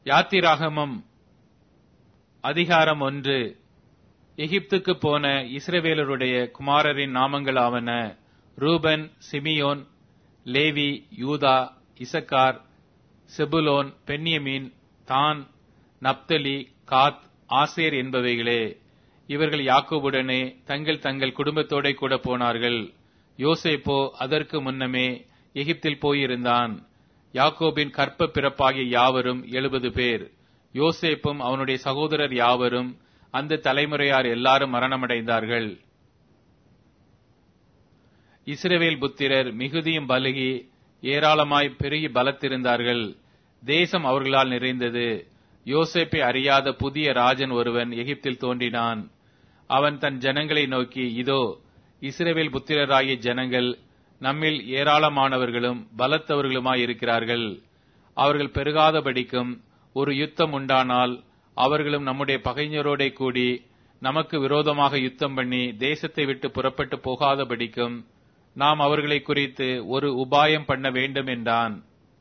யாத்திராகமம் அதிகாரம் ஒன்று எகிப்துக்கு போன இஸ்ரவேலருடைய குமாரரின் நாமங்களாவன Reuben Simeon Levi Judah Issachar செபுலோன் பென்யமீன் தான் நப்தலி காத் ஆசேர் என்பவைகளே இவர்கள் யாக்கோபுடனே தங்கள் தங்கள் குடும்பத்தோட கூட போனார்கள் யோசேப்போ அதற்கு முன்னமே எகிப்தில் போயிருந்தான் யாக்கோபின் கற்ப பிறப்பாகிய யாவரும் எழுபது பேர் யோசேப்பும் அவனுடைய சகோதரர் யாவரும் அந்த தலைமுறையார் எல்லாரும் மரணமடைந்தார்கள் இஸ்ரவேல் புத்திரர் மிகுதியும் பலுகி ஏராளமாய் பெருகி பலத்திருந்தார்கள் தேசம் அவர்களால் நிறைந்தது யோசேப்பை அறியாத புதிய ராஜன் ஒருவன் எகிப்தில் தோன்றினான் அவன் தன் ஜனங்களை நோக்கி இதோ இஸ்ரவேல் புத்திரராகிய ஜனங்கள் நம்மில் ஏராளமானவர்களும் பலத்தவர்களுமாய் இருக்கிறார்கள் அவர்கள் பெருகாதபடிக்கும் ஒரு யுத்தம் உண்டானால் அவர்களும் நம்முடைய பகைஞரோட கூடி நமக்கு விரோதமாக யுத்தம் பண்ணி தேசத்தை விட்டு புறப்பட்டு போகாதபடிக்கும் நாம் அவர்களை குறித்து ஒரு உபாயம் பண்ண வேண்டும் என்றான்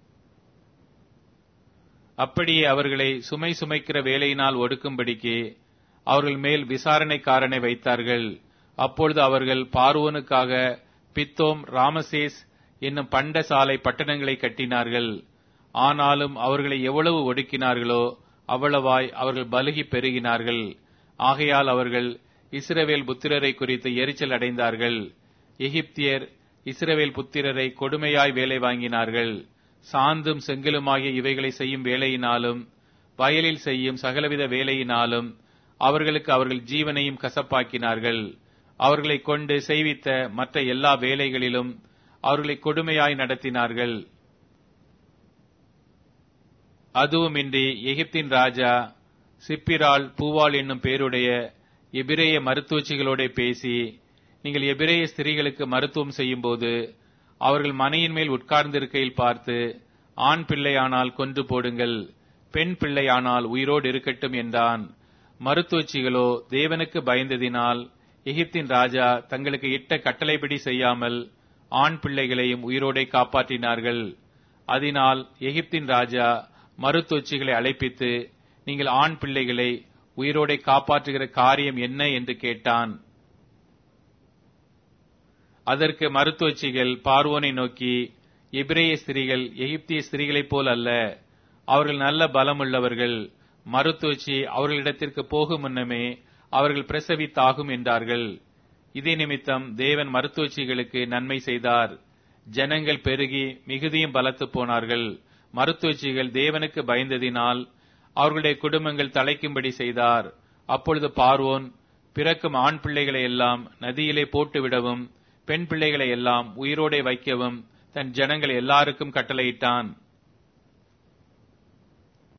அப்படியே அவர்களை சுமை சுமைக்கிற வேலையினால் ஒடுக்கும்படிக்கு அவர்கள் மேல் விசாரணைக்காரனை வைத்தார்கள் அப்பொழுது அவர்கள் பார்வோனுக்காக பித்தோம் ராமசேஸ் என்னும் பண்டசாலை பட்டணங்களை கட்டினார்கள் ஆனாலும் அவர்களை எவ்வளவு ஒடுக்கினார்களோ அவ்வளவாய் அவர்கள் பலுகி பெருகினார்கள் ஆகையால் அவர்கள் இஸ்ரவேல் புத்திரரை குறித்து எரிச்சல் அடைந்தார்கள் எகிப்தியர் இஸ்ரவேல் புத்திரரை கொடுமையாய் வேலை வாங்கினார்கள் சாந்தும் செங்கலுமாகிய இவைகளை செய்யும் வேலையினாலும் வயலில் செய்யும் சகலவித வேலையினாலும் அவர்களுக்கு அவர்கள் ஜீவனையும் கசப்பாக்கினார்கள் அவர்களை கொண்டு செய்வித்த மற்ற எல்லா வேலைகளிலும் அவர்களை கொடுமையாய் நடத்தினார்கள் அதுவுமின்றி எகிப்தின் ராஜா சிப்பிரால் பூவால் என்னும் பேருடைய எபிரேய மருத்துவச்சிகளோட பேசி நீங்கள் எபிரேய ஸ்திரீகளுக்கு மருத்துவம் செய்யும் போது அவர்கள் மனையின் மேல் உட்கார்ந்திருக்கையில் பார்த்து ஆண் பிள்ளையானால் கொன்று போடுங்கள் பெண் பிள்ளையானால் உயிரோடு இருக்கட்டும் என்றான் மருத்துவச்சிகளோ தேவனுக்கு பயந்ததினால் எகிப்தின் ராஜா தங்களுக்கு இட்ட கட்டளைப்படி செய்யாமல் ஆண் பிள்ளைகளையும் உயிரோடே காப்பாற்றினார்கள் அதனால் எகிப்தின் ராஜா மருத்துவச்சிகளை அழைப்பித்து நீங்கள் ஆண் பிள்ளைகளை உயிரோடே காப்பாற்றுகிற காரியம் என்ன என்று கேட்டான் அதற்கு மருத்துவச்சிகள் பார்வோனை நோக்கி எபிரேய ஸ்திரீகள் எகிப்திய ஸ்திரீகளைப் போல் அல்ல அவர்கள் நல்ல பலமுள்ளவர்கள் மருத்துவச்சி அவர்களிடத்திற்கு போகும் முன்னமே அவர்கள் பிரசவித்தாகும் என்றார்கள் இதே நிமித்தம் தேவன் மருத்துவச்சிகளுக்கு நன்மை செய்தார் ஜனங்கள் பெருகி மிகுதியும் பலத்து போனார்கள் மருத்துவச்சிகள் தேவனுக்கு பயந்ததினால் அவர்களுடைய குடும்பங்கள் தலைக்கும்படி செய்தார் அப்பொழுது பார்வோன் பிறக்கும் ஆண் பிள்ளைகளை எல்லாம் நதியிலே போட்டுவிடவும் பெண் பிள்ளைகளை எல்லாம் உயிரோடே வைக்கவும் தன் ஜனங்கள் எல்லாருக்கும் கட்டளையிட்டான்